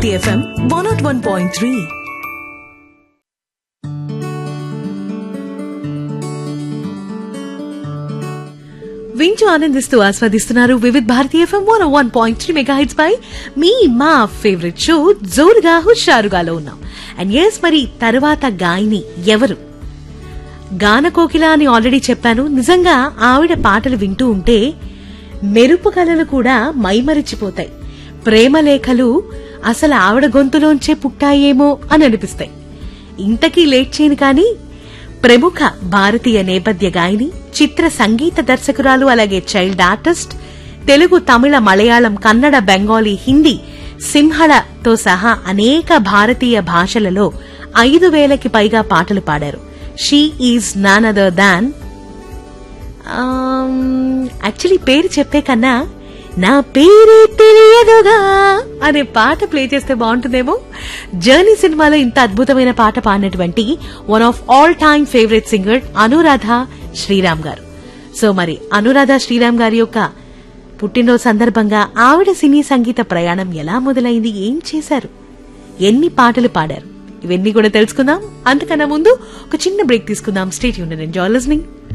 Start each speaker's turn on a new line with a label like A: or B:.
A: Bharati FM one not one point three వింటూ ఆనందిస్తూ ఆస్వాదిస్తున్నారు వివిధ్ భారతీయ FM one one point three mega hits పై మీ మా ఫేవరెట్ షో జోరుగా హుషారుగాలో ఉన్నాం అండ్ ఎస్ మరి తర్వాత గాయని ఎవరు గాన కోకిల అని ఆల్రెడీ చెప్పాను నిజంగా ఆవిడ పాటలు వింటూ ఉంటే మెరుపు కళలు కూడా మైమరిచిపోతాయి ప్రేమలేఖలు అసలు ఆవిడ గొంతులోంచే పుట్టాయేమో అని అనిపిస్తాయి ఇంతకీ లేట్ చేయను కానీ ప్రముఖ భారతీయ నేపథ్య గాయని చిత్ర సంగీత దర్శకురాలు అలాగే చైల్డ్ ఆర్టిస్ట్ తెలుగు తమిళ మలయాళం కన్నడ బెంగాలీ హిందీ సింహళతో సహా అనేక భారతీయ భాషలలో ఐదు వేలకి పైగా పాటలు పాడారు she is none other than actually పేరు చెప్పే కన్నా నా పేరే తెలియదుగా అనే పాట ప్లే చేస్తే బాగుంటుందేమో జర్నీ సినిమాలో ఇంత అద్భుతమైన పాట పాడినటువంటి one of all time favourite singer Anuradha Sriram గారు సో మరి అనురాధ శ్రీరామ్ గారి యొక్క పుట్టినరోజు సందర్భంగా ఆవిడ సినీ సంగీత ప్రయాణం ఎలా మొదలైంది ఏం చేశారు ఎన్ని పాటలు పాడారు ఇవన్నీ కూడా తెలుసుకుందాం అంతకన్నా ముందు ఒక చిన్న బ్రేక్ తీసుకుందాం స్టేట్ యూనియన్ ఎంజాయ్ లిస్నింగ్